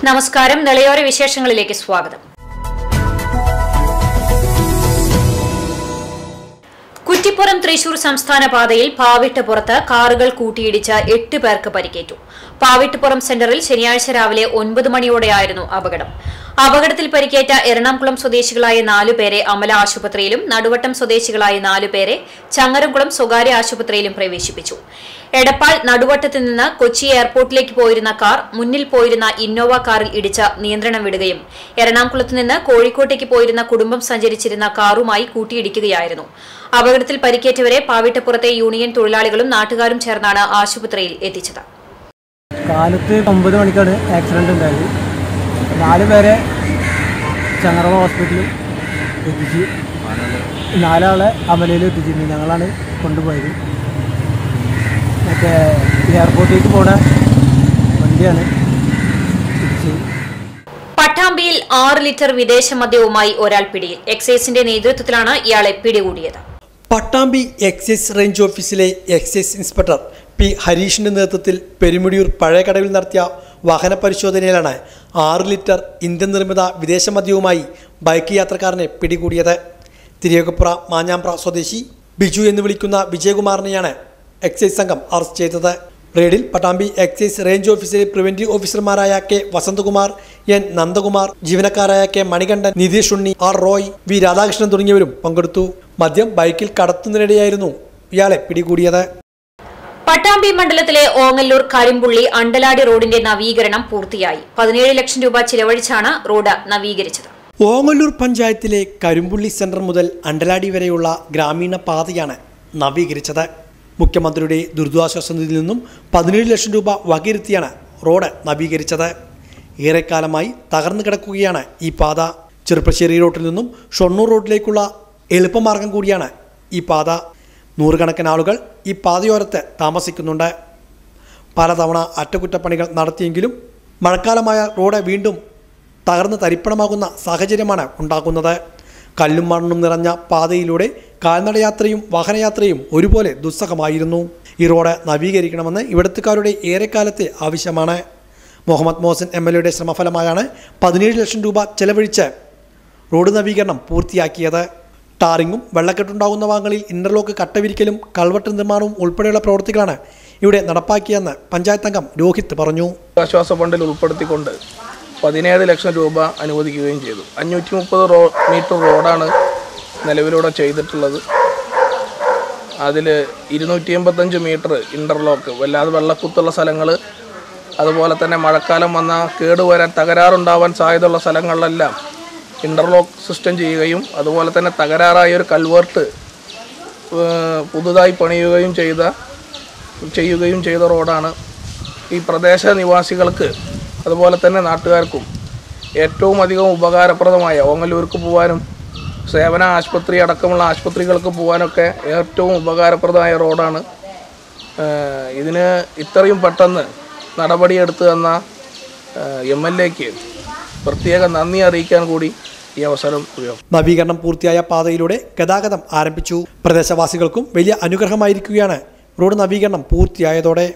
നമസ്കാരം നിളയോര വിശേഷങ്ങളിലേക്ക് സ്വാഗതം കുറ്റിപ്പുറം തൃശൂർ സംസ്ഥാന പാതയിൽ പാവിട്ടപ്പുറത്ത് കാറുകൾ കൂട്ടിയിടിച്ച് എട്ട് പേർക്ക് പരിക്കേറ്റു പാവിട്ടപ്പുറം സെന്ററിൽ ശനിയാഴ്ച രാവിലെ ഒൻപത് മണിയോടെയായിരുന്നു അപകടം അപകടത്തിൽ പരിക്കേറ്റ എറണാകുളം സ്വദേശികളായ നാലുപേരെ അമല ആശുപത്രിയിലും നടുവട്ടം സ്വദേശികളായ നാലുപേരെ ചങ്ങരംകുളം സ്വകാര്യ ആശുപത്രിയിലും പ്രവേശിപ്പിച്ചു എടപ്പാൾ നടുവട്ടത്ത് നിന്ന് കൊച്ചി എയർപോർട്ടിലേക്ക് പോയിരുന്ന കാർ മുന്നിൽ പോയിരുന്ന ഇന്നോവ കാറിൽ ഇടിച്ച് നിയന്ത്രണം വിടുകയും എറണാകുളത്ത് നിന്ന് കോഴിക്കോട്ടേക്ക് പോയിരുന്ന കുടുംബം സഞ്ചരിച്ചിരുന്ന കാറുമായി കൂട്ടിയിടിക്കുകയായിരുന്നു അപകടത്തിൽ പരിക്കേറ്റവരെ പാവിട്ടപ്പുറത്തെ യൂണിയൻ തൊഴിലാളികളും നാട്ടുകാരും ചേർന്നാണ് ആശുപത്രിയിൽ എത്തിച്ചത് കാലത്ത് ഒമ്പത് മണിക്കാണ് ആക്സിഡൻ്റ് ഉണ്ടായത് നാല് പേരെ ചങ്ങറവ ഹോസ്പിറ്റലിൽ എത്തിച്ച് നാലാളെ അമലയിൽ എത്തിച്ചിരുന്നു ഞങ്ങളാണ് കൊണ്ടുപോയത് മറ്റേ എയർപോർട്ടിലേക്ക് പോണ വണ്ടിയാണ് ഇടിച്ചത് പട്ടാമ്പിയിൽ ആറ് ലിറ്റർ വിദേശ മദ്യവുമായി ഒരാൾ പിടിയിൽ എക്സൈസിന്റെ നേതൃത്വത്തിലാണ് ഇയാളെ പിടികൂടിയത് പട്ടാമ്പി എക്സൈസ് റേഞ്ച് ഓഫീസിലെ എക്സൈസ് ഇൻസ്പെക്ടർ പി ഹരീഷിന്റെ നേതൃത്വത്തിൽ പെരുമുടിയൂർ പഴയകടവിൽ നടത്തിയ വാഹന പരിശോധനയിലാണ് ആറ് ലിറ്റർ ഇന്ത്യൻ നിർമ്മിത വിദേശ മദ്യവുമായി ബൈക്ക് യാത്രക്കാരനെ പിടികൂടിയത് തിരിയകപ്പുറ മാഞ്ഞാമ്പ്ര സ്വദേശി ബിജു എന്ന് വിളിക്കുന്ന വിജയകുമാറിനെയാണ് എക്സൈസ് സംഘം അറസ്റ്റ് ചെയ്തത് റെയ്ഡിൽ പട്ടാമ്പി എക്സൈസ് റേഞ്ച് ഓഫീസിലെ പ്രിവന്റീവ് ഓഫീസർമാരായ കെ വസന്തകുമാർ എൻ നന്ദകുമാർ ജീവനക്കാരായ K Manikandan Nitheesh Unni R Roy V Radhakrishnan തുടങ്ങിയവരും പങ്കെടുത്തു മദ്യം ബൈക്കിൽ കടത്തുന്നതിനിടെയായിരുന്നു ഇയാളെ പിടികൂടിയത് പട്ടാമ്പി മണ്ഡലത്തിലെ ഓങ്ങല്ലൂർ കരിമ്പുള്ളി അണ്ടലാടി റോഡിന്റെ നവീകരണം പൂർത്തിയായി പതിനേഴ് ലക്ഷം രൂപ ചിലവഴിച്ചാണ് റോഡ് നവീകരിച്ചത് ഓങ്ങല്ലൂർ പഞ്ചായത്തിലെ കരുമ്പുള്ളി സെന്റർ മുതൽ അണ്ടലാടി വരെയുള്ള ഗ്രാമീണ പാതയാണ് നവീകരിച്ചത് മുഖ്യമന്ത്രിയുടെ ദുരിതാശ്വാസ നിധിയിൽ നിന്നും പതിനേഴ് ലക്ഷം രൂപ വകയിരുത്തിയാണ് റോഡ് നവീകരിച്ചത് ഏറെക്കാലമായി തകർന്നു കിടക്കുകയാണ് ഈ പാത ചെറുപ്പശ്ശേരി റോഡിൽ നിന്നും ഷൊണ്ണൂർ റോഡിലേക്കുള്ള എളുപ്പമാർഗം കൂടിയാണ് ഈ പാത നൂറുകണക്കിന് ആളുകൾ ഈ പാതയോരത്ത് താമസിക്കുന്നുണ്ട് പലതവണ അറ്റകുറ്റപ്പണികൾ നടത്തിയെങ്കിലും മഴക്കാലമായ റോഡ് വീണ്ടും തകർന്ന് തരിപ്പണമാകുന്ന സാഹചര്യമാണ് ഉണ്ടാകുന്നത് കല്ലും മണ്ണും നിറഞ്ഞ പാതയിലൂടെ കാൽനടയാത്രയും വാഹനയാത്രയും ഒരുപോലെ ദുസ്സഹമായിരുന്നു ഈ റോഡ് നവീകരിക്കണമെന്ന് ഇവിടത്തുകാരുടെ ഏറെക്കാലത്തെ ആവശ്യമാണ് മുഹമ്മദ് മോഹസിൻ എം എൽ എയുടെ ശ്രമഫലമായാണ് പതിനേഴ് ലക്ഷം രൂപ ചെലവഴിച്ച് റോഡ് നവീകരണം പൂർത്തിയാക്കിയത് ടാറിങ്ങും വെള്ളക്കെട്ടുണ്ടാകുന്ന ഭാഗങ്ങളിൽ ഇന്റർലോക്ക് കട്ടവിരിക്കലും കൾവട്ട് നിർമ്മാണവും ഉൾപ്പെടെയുള്ള പ്രവൃത്തികളാണ് ഇവിടെ നടപ്പാക്കിയെന്ന് പഞ്ചായത്ത് അംഗം രോഹിത് പറഞ്ഞു ആശ്വാസ ഫണ്ടിൽ ഉൾപ്പെടുത്തിക്കൊണ്ട് പതിനേഴ് ലക്ഷം രൂപ അനുവദിക്കുകയും ചെയ്തു അഞ്ഞൂറ്റി മുപ്പത് റോ മീറ്റർ റോഡാണ് നിലവിലൂടെ ചെയ്തിട്ടുള്ളത് അതിൽ ഇരുന്നൂറ്റി എൺപത്തഞ്ച് മീറ്റർ ഇൻ്റർലോക്ക് വല്ലാതെ വെള്ളക്കുത്തുള്ള സ്ഥലങ്ങൾ അതുപോലെ തന്നെ മഴക്കാലം വന്നാൽ കേടുവരാൻ തകരാറുണ്ടാവാൻ സാധ്യതയുള്ള സ്ഥലങ്ങളിലെല്ലാം ഇൻ്റർലോക്ക് സിസ്റ്റം ചെയ്യുകയും അതുപോലെ തന്നെ തകരാറായ ഒരു കൽവേർട്ട് ഏഹ്, പുതുതായി പണിയുകയും ചെയ്ത ചെയ്യുകയും ചെയ്ത റോഡാണ് ഈ പ്രദേശ നിവാസികൾക്ക് അതുപോലെ തന്നെ നാട്ടുകാർക്കും ഏറ്റവും അധികം ഉപകാരപ്രദമായ ഓങ്ങല്ലൂർക്ക് പോകാനും സേവന ആശുപത്രി അടക്കമുള്ള ആശുപത്രികൾക്ക് പോകാനൊക്കെ ഏറ്റവും ഉപകാരപ്രദമായ റോഡാണ് ഏഹ് ഇതിന് ഇത്രയും പെട്ടെന്ന് നടപടിയെടുത്ത് തന്ന എം എൽ എക്ക് പ്രത്യേക നന്ദി അറിയിക്കാൻ കൂടി ഈ അവസരം ഉപയോഗം നവീകരണം പൂർത്തിയായ പാതയിലൂടെ ഗതാഗതം ആരംഭിച്ചു പ്രദേശവാസികൾക്കും വലിയ അനുഗ്രഹമായിരിക്കുകയാണ് റോഡ് നവീകരണം പൂർത്തിയായതോടെ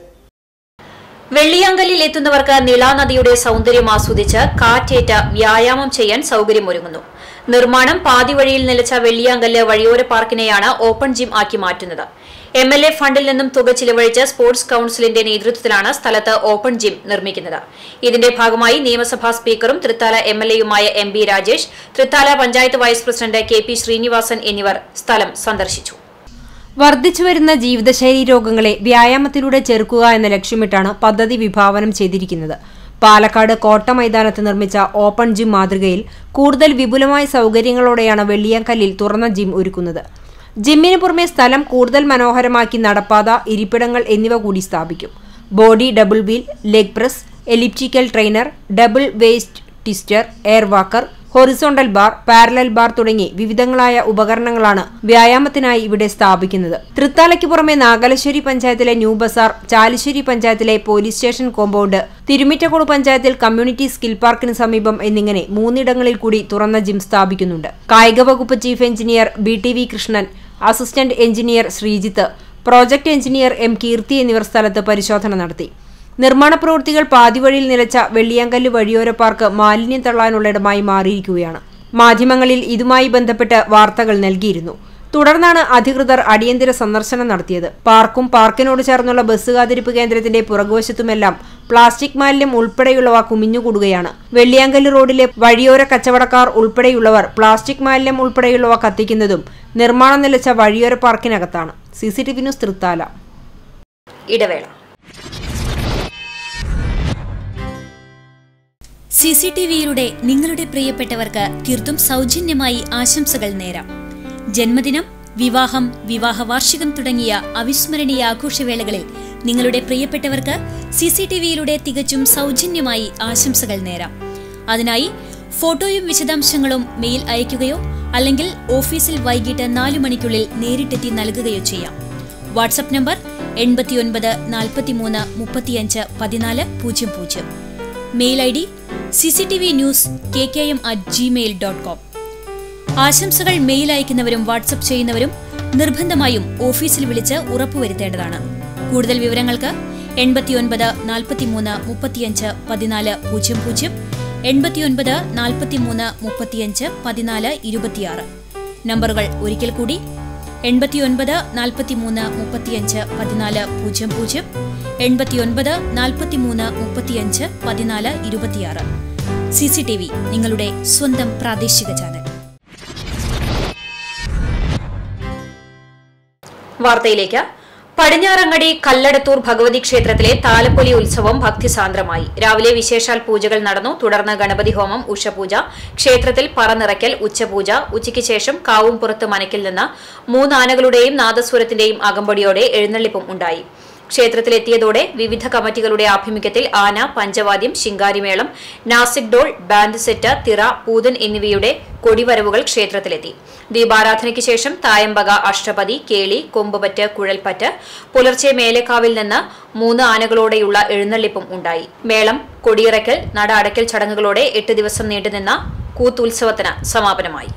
വെള്ളിയാങ്കലിൽ എത്തുന്നവർക്ക് നിളാ നദിയുടെ സൗന്ദര്യം ആസ്വദിച്ച് കാറ്റേറ്റ വ്യായാമം ചെയ്യാൻ സൗകര്യമൊരുങ്ങുന്നു നിർമ്മാണം പാതി വഴിയിൽ നിലച്ച വെള്ളിയാങ്കല്ല് വഴിയോര പാർക്കിനെയാണ് ഓപ്പൺ ജിം ആക്കി മാറ്റുന്നത് എം എൽ എ ഫണ്ടിൽ നിന്നും തുക ചിലവഴിച്ച് സ്പോർട്സ് കൌൺസിലിന്റെ നേതൃത്വത്തിലാണ് സ്ഥലത്ത് ഓപ്പൺ ജിം നിർമ്മിക്കുന്നത് ഇതിന്റെ ഭാഗമായി നിയമസഭാ സ്പീക്കറും തൃത്താല എം എൽ എയുമായ M B Rajesh Thrithala panchayat vice president K P Sreenivasan എന്നിവർ സ്ഥലം സന്ദർശിച്ചു വർദ്ധിച്ചുവരുന്ന ജീവിതശൈലി രോഗങ്ങളെ വ്യായാമത്തിലൂടെ ചെറുക്കുക എന്ന ലക്ഷ്യമിട്ടാണ് പദ്ധതി വിഭാവനം ചെയ്തിരിക്കുന്നത് പാലക്കാട് കോട്ട മൈതാനത്ത് നിർമ്മിച്ച ഓപ്പൺ ജിം മാതൃകയിൽ കൂടുതൽ വിപുലമായ സൗകര്യങ്ങളോടെയാണ് വെള്ളിയാങ്കല്ലിൽ തുറന്ന ജിം ഒരുക്കുന്നത് ജിമ്മിന് പുറമെ സ്ഥലം കൂടുതൽ മനോഹരമാക്കി നടപ്പാത ഇരിപ്പിടങ്ങൾ എന്നിവ കൂടി സ്ഥാപിക്കും body double wheel leg press elliptical trainer double waist twister air walker horizontal bar parallel bar തുടങ്ങി വിവിധങ്ങളായ ഉപകരണങ്ങളാണ് വ്യായാമത്തിനായി ഇവിടെ സ്ഥാപിക്കുന്നത് തൃത്താലയ്ക്ക് പുറമെ നാഗലശ്ശേരി പഞ്ചായത്തിലെ ന്യൂ ബസാർ ചാലിശ്ശേരി പഞ്ചായത്തിലെ പോലീസ് സ്റ്റേഷൻ കോമ്പൗണ്ട് തിരുമിറ്റക്കോട് പഞ്ചായത്തിൽ കമ്മ്യൂണിറ്റി സ്കിൽ പാർക്കിന് സമീപം എന്നിങ്ങനെ മൂന്നിടങ്ങളിൽ കൂടി തുറന്ന ജിം സ്ഥാപിക്കുന്നുണ്ട് കായിക വകുപ്പ് chief engineer B T V Krishnan assistant engineer Sreejith project engineer M Keerthi എന്നിവർ സ്ഥലത്ത് പരിശോധന നടത്തി നിർമ്മാണ പ്രവൃത്തികൾ പാതിവഴിയിൽ നിലച്ച വെള്ളിയാങ്കല്ല് വഴിയോര പാർക്ക് മാലിന്യം തള്ളാനുള്ള ഇടമായി മാറിയിരിക്കുകയാണ് മാധ്യമങ്ങളിൽ ഇതുമായി ബന്ധപ്പെട്ട് വാർത്തകൾ നൽകിയിരുന്നു തുടർന്നാണ് അധികൃതർ അടിയന്തര സന്ദർശനം നടത്തിയത് പാർക്കും പാർക്കിനോട് ചേർന്നുള്ള ബസ് കാത്തിരിപ്പ് കേന്ദ്രത്തിന്റെ പുറകുവശത്തുമെല്ലാം പ്ലാസ്റ്റിക് മാലിന്യം ഉൾപ്പെടെയുള്ളവ കുമിഞ്ഞുകൂടുകയാണ് വെള്ളിയാങ്കല്ല് റോഡിലെ വഴിയോര കച്ചവടക്കാർ ഉൾപ്പെടെയുള്ളവർ പ്ലാസ്റ്റിക് മാലിന്യം ഉൾപ്പെടെയുള്ളവ കത്തിക്കുന്നതും നിർമ്മാണം നിലച്ച വഴിയോര പാർക്കിനകത്താണ് C C T V news Thrithala ഇടവേള സി സി ടി വിയിലൂടെ നിങ്ങളുടെ പ്രിയപ്പെട്ടവർക്ക് തീർത്തും സൗജന്യമായി ആശംസകൾ നേരാം ജന്മദിനം വിവാഹം വിവാഹ വാർഷികം തുടങ്ങിയ അവിസ്മരണീയ ആഘോഷവേളകളിൽ നിങ്ങളുടെ പ്രിയപ്പെട്ടവർക്ക് സി സി ടി വിയിലൂടെ തികച്ചും സൗജന്യമായി ആശംസകൾ നേരാം അതിനായി ഫോട്ടോയും വിശദാംശങ്ങളും മെയിൽ അയയ്ക്കുകയോ അല്ലെങ്കിൽ ഓഫീസിൽ വൈകിട്ട് നാലു മണിക്കുള്ളിൽ നേരിട്ടെത്തി നൽകുകയോ ചെയ്യാം വാട്സപ്പ് നമ്പർ എൺപത്തിയൊൻപത് നാൽപ്പത്തിമൂന്ന് മുപ്പത്തിയഞ്ച് പതിനാല് പൂജ്യം പൂജ്യം mail I D C C T V news K K M at Gmail dot com ആശംസകൾ മെയിൽ അയക്കുന്നവരും വാട്സപ്പ് ചെയ്യുന്നവരും നിർബന്ധമായും ഓഫീസിൽ വിളിച്ച് ഉറപ്പുവരുത്തേണ്ടതാണ് കൂടുതൽ വിവരങ്ങൾക്ക് എൺപത്തിയൊൻപത് നാൽപ്പത്തിമൂന്ന് മുപ്പത്തിയഞ്ച് പതിനാല് പൂജ്യം പൂജ്യം എൺപത്തിയൊൻപത് നാൽപ്പത്തിമൂന്ന് മുപ്പത്തിയഞ്ച് പതിനാല് ഇരുപത്തിയാറ് നമ്പറുകൾ ഒരിക്കൽ കൂടി എൺപത്തിയൊൻപത് നാൽപ്പത്തിമൂന്ന് മുപ്പത്തിയഞ്ച് പതിനാല് പൂജ്യം പൂജ്യം എൺപത്തിയൊൻപത് നാൽപ്പത്തിമൂന്ന് മുപ്പത്തിയഞ്ച് പതിനാല് ഇരുപത്തിയാറ് സി സി ടി വി നിങ്ങളുടെ സ്വന്തം പ്രാദേശിക ചാനൽ വാർത്തയിലേക്ക് പടിഞ്ഞാറങ്ങടി കല്ലടത്തൂർ ഭഗവതി ക്ഷേത്രത്തിലെ താലപ്പൊലി ഉത്സവം ഭക്തിസാന്ദ്രമായി രാവിലെ വിശേഷാൽ പൂജകൾ നടന്നു തുടർന്ന് ഗണപതി ഹോമം ഉഷപൂജ ക്ഷേത്രത്തിൽ പറനിറയ്ക്കൽ ഉച്ചപൂജ ഉച്ചയ്ക്ക് ശേഷം കാവുംപുറത്ത് മനക്കിൽ നിന്ന് മൂന്നാനകളുടെയും നാദസ്വരത്തിന്റെയും അകമ്പടിയോടെ എഴുന്നള്ളിപ്പും ഉണ്ടായി ക്ഷേത്രത്തിലെത്തിയതോടെ വിവിധ കമ്മിറ്റികളുടെ ആഭിമുഖ്യത്തിൽ ആന പഞ്ചവാദ്യം ശിങ്കാരിമേളം നാസിക് ഡോൾ ബാൻഡ് സെറ്റ് തിറ പൂതൻ എന്നിവയുടെ കൊടിവരവുകൾ ക്ഷേത്രത്തിലെത്തി ദീപാരാധനയ്ക്ക് ശേഷം തായമ്പക അഷ്ടപതി കേളി കൊമ്പുപറ്റ് കുഴൽപ്പറ്റ് പുലർച്ചെ മേലേക്കാവിൽ നിന്ന് മൂന്ന് ആനകളോടെയുള്ള എഴുന്നള്ളിപ്പും ഉണ്ടായി മേളം കൊടിയിറക്കൽ നട അടയ്ക്കൽ ചടങ്ങുകളോടെ എട്ട് ദിവസം നീണ്ടുനിന്ന കൂത്തുത്സവത്തിന് സമാപനമായി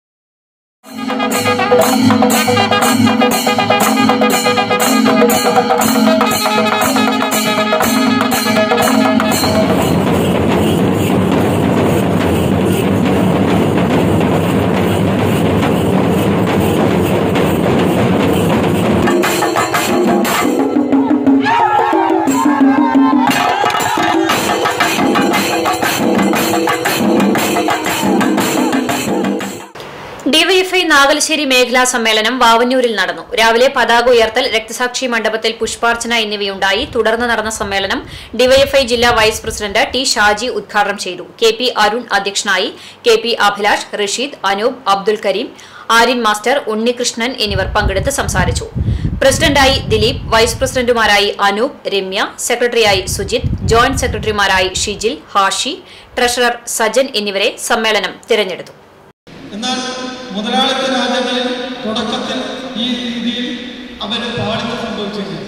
ഡിവൈഎഫ്ഐ നാഗലശ്ശേരി മേഖലാ സമ്മേളനം വാവന്നൂരിൽ നടന്നു രാവിലെ പതാക ഉയർത്തൽ രക്തസാക്ഷി മണ്ഡപത്തിൽ പുഷ്പാർച്ചന എന്നിവയുണ്ടായി തുടർന്ന് നടന്ന സമ്മേളനം ഡിവൈഎഫ്ഐ ജില്ലാ വൈസ് പ്രസിഡന്റ് ടി ഷാജി ഉദ്ഘാടനം ചെയ്തു കെ പി അരുൺ അധ്യക്ഷനായി K P Abhilash Rasheed Anoop Abdul Kareem Aryan master Unnikrishnan എന്നിവർ പങ്കെടുത്ത് സംസാരിച്ചു പ്രസിഡന്റായി ദിലീപ് വൈസ് പ്രസിഡന്റുമാരായി അനൂപ് രമ്യ സെക്രട്ടറിയായി സുജിത് ജോയിന്റ് സെക്രട്ടറിമാരായി ഷിജിൽ ഹാഷി ട്രഷറർ സജൻ എന്നിവരെ സമ്മേളനം തിരഞ്ഞെടുത്തു എന്നാൽ മുതലാളിത്ത രാജ്യങ്ങളിൽ തുടക്കത്തിൽ ഈ രീതിയിൽ അവർ പാളിച്ച സംഭവിച്ചിട്ടുണ്ട്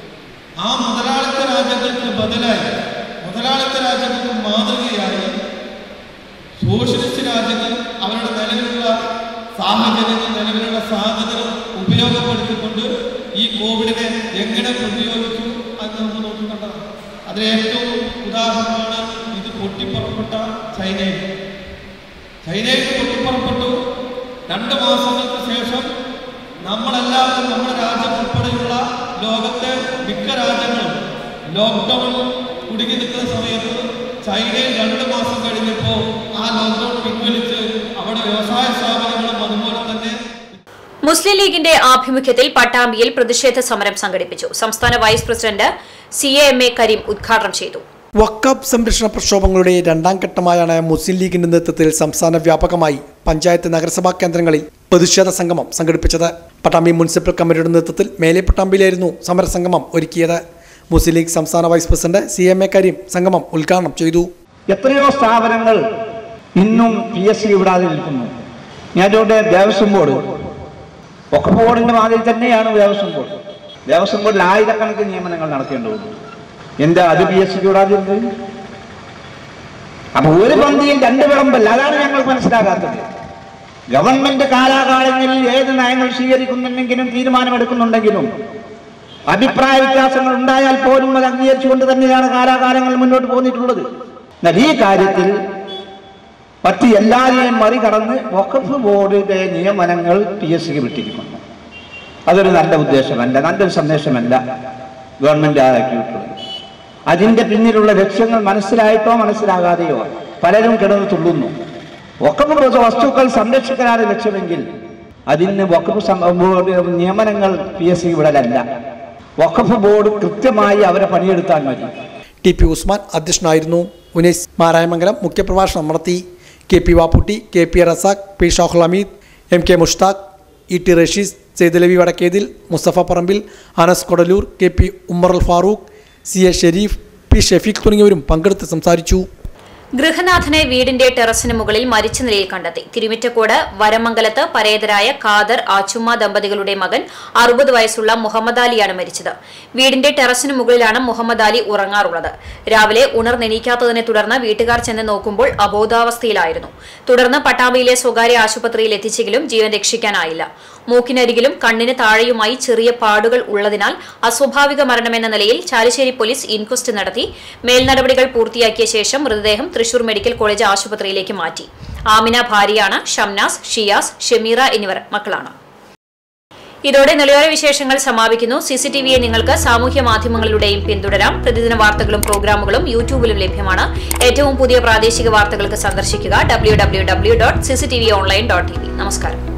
ആ മുതലാളിത്ത രാജ്യങ്ങൾക്ക് ബദലായി മുതലാളിത്ത രാജ്യങ്ങൾക്ക് മാതൃകയായി സോഷ്യലിസ്റ്റ് രാജ്യങ്ങൾ അവരുടെ നിലവിലുള്ള സാഹചര്യങ്ങൾ നിലവിലുള്ള സാധ്യതകൾ ഉപയോഗപ്പെടുത്തിക്കൊണ്ട് ഈ കോവിഡിനെ എങ്ങനെ പ്രതിരോധിച്ചു എന്ന് നമ്മൾ നോക്കിക്കണ്ടതാണ് അതിന് ഏറ്റവും ഉദാഹരണമാണ് ഇത് പൊട്ടിപ്പുറപ്പെട്ട ചൈനയിൽ ചൈനയിൽ പൊട്ടിപ്പുറപ്പെട്ടു രണ്ട് മാസങ്ങൾക്ക് ശേഷം നമ്മളെല്ലാവരും നമ്മുടെ രാജ്യം ഉൾപ്പെടെയുള്ള ലോകത്തെ മിക്ക രാജ്യങ്ങളും ലോക്ക്ഡൌണിൽ കുടുങ്ങി നിൽക്കുന്ന സമയത്ത് ചൈനയിൽ രണ്ട് മാസം കഴിഞ്ഞപ്പോൾ ആ ലോക്ക്ഡൌൺ പിൻവലിച്ച് അവിടെ വ്യവസായ സ്ഥാപനങ്ങളും അതുപോലെ തന്നെ മുസ്ലിം ലീഗിന്റെ ആഭിമുഖ്യത്തിൽ പട്ടാമ്പിയിൽ പ്രതിഷേധ സമരം സംഘടിപ്പിച്ചു സംസ്ഥാന vice president C A M A Kareem ഉദ്ഘാടനം ചെയ്തു വക്കാബ് സംരക്ഷണ പ്രക്ഷോഭങ്ങളുടെ രണ്ടാം ഘട്ടമായാണ് മുസ്ലിം ലീഗിന്റെ നേതൃത്വത്തിൽ സംസ്ഥാന വ്യാപകമായി പഞ്ചായത്ത് നഗരസഭാ കേന്ദ്രങ്ങളിൽ പ്രതിഷേധ സംഗമം സംഘടിപ്പിച്ചത് പട്ടാമ്പി മുനിസിപ്പൽ കമ്മിറ്റിയുടെ നേതൃത്വത്തിൽ മേലെ പട്ടാമ്പിയിലായിരുന്നു സമരസംഗമം ഒരുക്കിയത് മുസ്ലിം ലീഗ് സംസ്ഥാന vice president C M A Kareem സംഗമം ഉദ്ഘാടനം ചെയ്തു എത്രയോ സ്ഥാപനങ്ങൾ ഇന്നും പി എസ് സി വിടാതെ നിൽക്കുന്നു ഞാനിവിടെ ദേവസ്വം ബോർഡ് ഒക്കെ ബോർഡിന്റെ മാതിരി തന്നെയാണ് ദേവസ്വം ബോർഡ് ദേവസ്വം ബോർഡിൽ ആയിരക്കണക്കിന് നിയമനങ്ങൾ നടത്തേണ്ടതുണ്ട് എന്താ അത് പി എസ് സിക്ക് വിടാതിരുന്നത് അപ്പൊ ഒരു പന്തിയിൽ രണ്ട് വിളമ്പല്ല അതാണ് ഞങ്ങൾ മനസ്സിലാകാത്തത് ഗവൺമെന്റ് കാലാകാലങ്ങളിൽ ഏത് നയങ്ങൾ സ്വീകരിക്കുന്നുണ്ടെങ്കിലും തീരുമാനമെടുക്കുന്നുണ്ടെങ്കിലും അഭിപ്രായ വ്യത്യാസങ്ങൾ ഉണ്ടായാൽ പോലും അത് അംഗീകരിച്ചുകൊണ്ട് തന്നെയാണ് കാലാകാലങ്ങൾ മുന്നോട്ട് പോന്നിട്ടുള്ളത് എന്നാൽ ഈ കാര്യത്തിൽ മറ്റ് എല്ലാവരെയും മറികടന്ന് വഖഫ് ബോർഡിന്റെ നിയമനങ്ങൾ പി എസ് സിക്ക് വിട്ടിരിക്കുന്നു അതൊരു നല്ല ഉദ്ദേശമല്ല നല്ലൊരു സന്ദേശമല്ല ഗവൺമെന്റ് ആക്കിയിട്ടുള്ളത് അതിന്റെ പിന്നിലുള്ള ലക്ഷ്യങ്ങൾ മനസ്സിലായിട്ടോ മനസ്സിലാകാതെയോ പലരും കിടന്ന് തുള്ളുന്നു വഖഫ് ബോർഡ് വസ്തുക്കൾ സംരക്ഷിക്കാനാണ് ലക്ഷ്യമെങ്കിൽ അതിന് വഖഫ് സം- ബോർഡ് നിയമനങ്ങൾ പി എസ് സി വിടലല്ല വഖഫ് ബോർഡ് കൃത്യമായി അവരെ പണിയെടുത്താൽ മതി ടി പി ഉസ്മാൻ അധ്യക്ഷനായിരുന്നു ഉനൈസ് മാരായമംഗലം മുഖ്യപ്രഭാഷണം നടത്തി K P Vapputty K P Razak P Shahul Hameed M K Mushtaq E T Rasheed Saidalavi Vadakkethil Musthafa Parambil Anas Kodalur K P Ummer Al Farooq C A Sherif P Shafeeq തുടങ്ങിയവരും പങ്കെടുത്ത് സംസാരിച്ചു ഗൃഹനാഥനെ വീടിന്റെ ടെറസിന് മുകളിൽ മരിച്ച നിലയിൽ കണ്ടെത്തി തിരുമിറ്റക്കോട് വരമംഗലത്ത് പരേതരായ ഖാദർ ആച്ചുമ്മ ദമ്പതികളുടെ മകൻ അറുപത് വയസ്സുള്ള മുഹമ്മദ് അലിയാണ് മരിച്ചത് വീടിന്റെ ടെറസിന് മുകളിലാണ് മുഹമ്മദ് അലി ഉറങ്ങാറുള്ളത് രാവിലെ ഉണർന്നെണീക്കാത്തതിനെ തുടർന്ന് വീട്ടുകാർ ചെന്ന് നോക്കുമ്പോൾ അബോധാവസ്ഥയിലായിരുന്നു തുടർന്ന് പട്ടാമ്പിയിലെ സ്വകാര്യ ആശുപത്രിയിൽ എത്തിച്ചെങ്കിലും ജീവൻ രക്ഷിക്കാനായില്ല മൂക്കിനരികിലും കണ്ണിന് താഴെയുമായി ചെറിയ പാടുകൾ ഉള്ളതിനാൽ അസ്വാഭാവിക മരണമെന്ന നിലയിൽ ചാലിശ്ശേരി പോലീസ് ഇൻക്വസ്റ്റ് നടത്തി മേൽനടപടികൾ പൂർത്തിയാക്കിയ ശേഷം മൃതദേഹം തൃശൂർ മെഡിക്കൽ കോളേജ് ആശുപത്രിയിലേക്ക് മാറ്റി ആമിന ഭാര്യയാണ് ഷംനാസ് ഷിയാസ് ഷമീറ എന്നിവർ മക്കളാണ് ഇതോടെ നിലയോര വിശേഷങ്ങൾ സമാപിക്കുന്നു സിസിടിവിയെ നിങ്ങൾക്ക് സാമൂഹ്യ മാധ്യമങ്ങളിലൂടെയും പിന്തുടരാം പ്രതിദിന വാർത്തകളും പ്രോഗ്രാമുകളും യൂട്യൂബിലും ലഭ്യമാണ് ഏറ്റവും പുതിയ പ്രാദേശിക വാർത്തകൾക്ക് സന്ദർശിക്കുക W W W dot CCTV online dot T V നമസ്കാരം